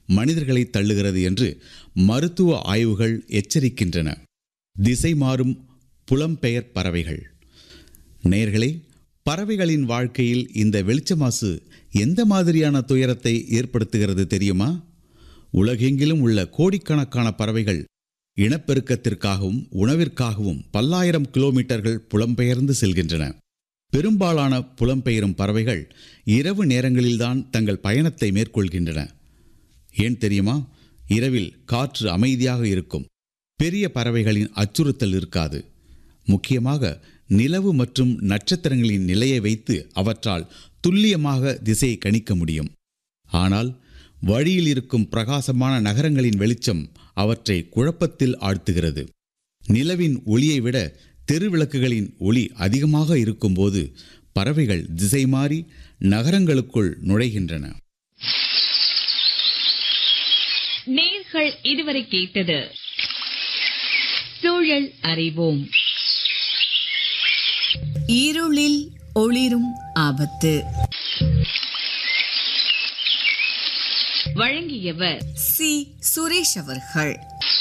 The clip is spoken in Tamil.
மனிதர்களை தள்ளுகிறது என்று மருத்துவ ஆய்வுகள் எச்சரிக்கின்றன திசை மாறும் புலம்பெயர் பறவைகள் நேயர்களே பறவைகளின் வாழ்க்கையில் இந்த வெளிச்ச மாசு எந்த மாதிரியான துயரத்தை ஏற்படுத்துகிறது தெரியுமா உலகெங்கிலும் உள்ள கோடிக்கணக்கான பறவைகள் இனப்பெருக்கத்திற்காகவும் உணவிற்காகவும் பல்லாயிரம் கிலோமீட்டர்கள் புலம்பெயர்ந்து செல்கின்றன பெரும்பாலான புலம்பெயரும் பறவைகள் இரவு நேரங்களில்தான் தங்கள் பயணத்தை மேற்கொள்கின்றன ஏன் தெரியுமா இரவில் காற்று அமைதியாக இருக்கும் பெரிய பறவைகளின் அச்சுறுத்தல் இருக்காது முக்கியமாக நிலவு மற்றும் நட்சத்திரங்களின் நிலையை வைத்து அவற்றால் துல்லியமாக திசையை கணிக்க முடியும் ஆனால் வழியில் இருக்கும் பிரகாசமான நகரங்களின் வெளிச்சம் அவற்றை குழப்பத்தில் ஆழ்த்துகிறது நிலவின் ஒளியை விட தெருவிளக்குகளின் ஒளி அதிகமாக இருக்கும்போது பறவைகள் திசை மாறி நகரங்களுக்குள் நுழைகின்றன நேர்கள் இதுவரை கேட்டது சூழல் அறிவோம் இருளில் ஒளிரும் ஆபத்து வழங்கியவர் சி சுரேஷ் அவர்கள்